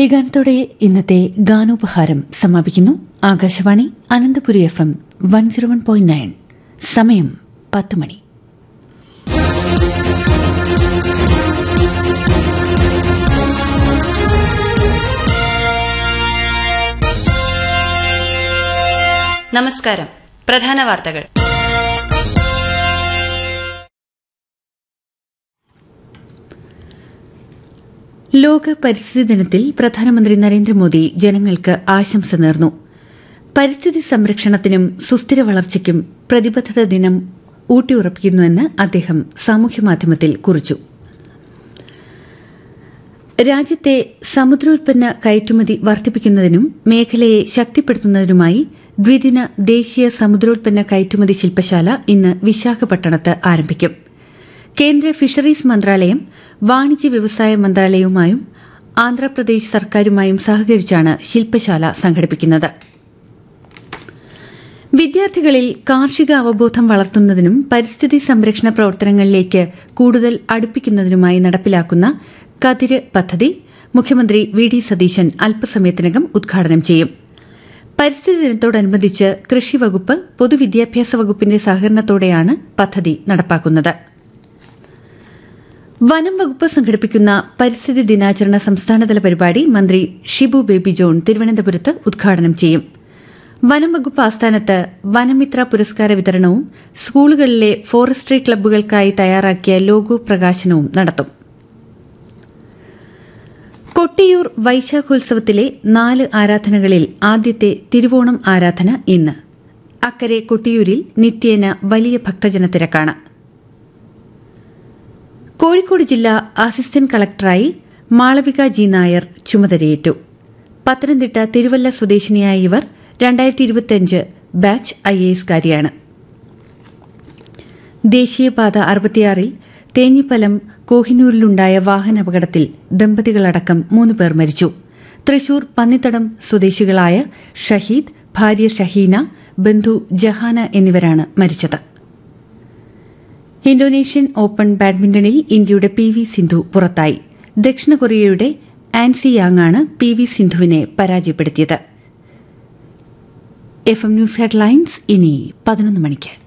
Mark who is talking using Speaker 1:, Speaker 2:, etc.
Speaker 1: ഈ ഗാനത്തോടെ ഇന്നത്തെ ഗാനോപഹാരം സമാപിക്കുന്നു Akashvani Ananthapuri F M one zero one point nine സമയം പത്ത് മണി
Speaker 2: നമസ്കാരം പ്രധാന വാർത്തകൾ
Speaker 1: ലോക പരിസ്ഥിതി ദിനത്തിൽ പ്രധാനമന്ത്രി നരേന്ദ്രമോദി ജനങ്ങൾക്ക് ആശംസ നേർന്നു പരിസ്ഥിതി സംരക്ഷണത്തിനും സുസ്ഥിര വളർച്ചയ്ക്കും പ്രതിബദ്ധത ദിനം ഊട്ടിയുറപ്പിക്കുന്നുവെന്ന് അദ്ദേഹം സാമൂഹ്യമാധ്യമത്തിൽ കുറിച്ചു രാജ്യത്തെ സമുദ്രോൽപ്പന്ന കയറ്റുമതി വർദ്ധിപ്പിക്കുന്നതിനും മേഖലയെ ശക്തിപ്പെടുത്തുന്നതിനുമായി ദ്വിദിന ദേശീയ സമുദ്രോൽപ്പന്ന കയറ്റുമതി ശില്പശാല ഇന്ന് വിശാഖപട്ടണത്ത് ആരംഭിക്കും കേന്ദ്ര ഫിഷറീസ് മന്ത്രാലയം വാണിജ്യ വ്യവസായ മന്ത്രാലയവുമായും ആന്ധ്രാപ്രദേശ് സർക്കാരുമായും സഹകരിച്ചാണ് ശില്പശാല സംഘടിപ്പിക്കുന്നത് വിദ്യാർത്ഥികളിൽ കാർഷിക അവബോധം വളർത്തുന്നതിനും പരിസ്ഥിതി സംരക്ഷണ പ്രവർത്തനങ്ങളിലേക്ക് കൂടുതൽ അടുപ്പിക്കുന്നതിനുമായി നടപ്പിലാക്കുന്ന കതിര് പദ്ധതി മുഖ്യമന്ത്രി വി ഡി സതീശൻ അല്പസമയത്തിനകം ഉദ്ഘാടനം ചെയ്യും പരിസ്ഥിതി ദിനത്തോടനുബന്ധിച്ച് കൃഷി വകുപ്പ് പൊതുവിദ്യാഭ്യാസ വകുപ്പിന്റെ സഹകരണത്തോടെയാണ് പദ്ധതി നടപ്പാക്കുന്നത് വനം വകുപ്പ് സംഘടിപ്പിക്കുന്ന പരിസ്ഥിതി ദിനാചരണ സംസ്ഥാനതല പരിപാടി മന്ത്രി ഷിബു ബേബി ജോൺ തിരുവനന്തപുരത്ത് ഉദ്ഘാടനം ചെയ്യും വനം വകുപ്പ് ആസ്ഥാനത്ത് വനമിത്ര പുരസ്കാര വിതരണവും സ്കൂളുകളിലെ ഫോറസ്ട്രി ക്ലബ്ബുകൾക്കായി തയ്യാറാക്കിയ ലോഗോ പ്രകാശനവും നടത്തും കൊട്ടിയൂർ വൈശാഖോത്സവത്തിലെ നാല് ആരാധനകളിൽ ആദ്യത്തെ തിരുവോണം ആരാധന ഇന്ന് അക്കരെ കൊട്ടിയൂരിൽ നിത്യേന വലിയ ഭക്തജന തിരക്കാണ് കോഴിക്കോട് ജില്ലാ അസിസ്റ്റന്റ് കളക്ടറായി മാളവിക ജി നായർ ചുമതലയേറ്റു പത്തനംതിട്ട തിരുവല്ല സ്വദേശിനിയായ ഇവർ രണ്ടായിരത്തി ഇരുപത്തിയഞ്ച് ബാച്ച് ഐ എ എസ്കാരിയാണ് ദേശീയപാത അറുപത്തിയാറിൽ തേഞ്ഞിപ്പലം കോഹിനൂരിലുണ്ടായ വാഹനാപകടത്തിൽ ദമ്പതികളടക്കം മൂന്ന് പേർ മരിച്ചു തൃശൂർ പന്നിത്തടം സ്വദേശികളായ ഷഹീദ് ഭാര്യ ഷഹീന ബന്ധു ജഹാന എന്നിവരാണ് മരിച്ചത് ഇന്തോനേഷ്യൻ ഓപ്പൺ ബാഡ്മിന്റണിൽ ഇന്ത്യയുടെ പി വി സിന്ധു പുറത്തായി ദക്ഷിണ കൊറിയയുടെ ആൻസി യാങ്ങാണ് പി വി സിന്ധുവിനെ പരാജയപ്പെടുത്തിയത് എഫ് എം ന്യൂസ് ഹെഡ്ലൈൻസ് ഇനി പതിനൊന്ന് മണിക്ക്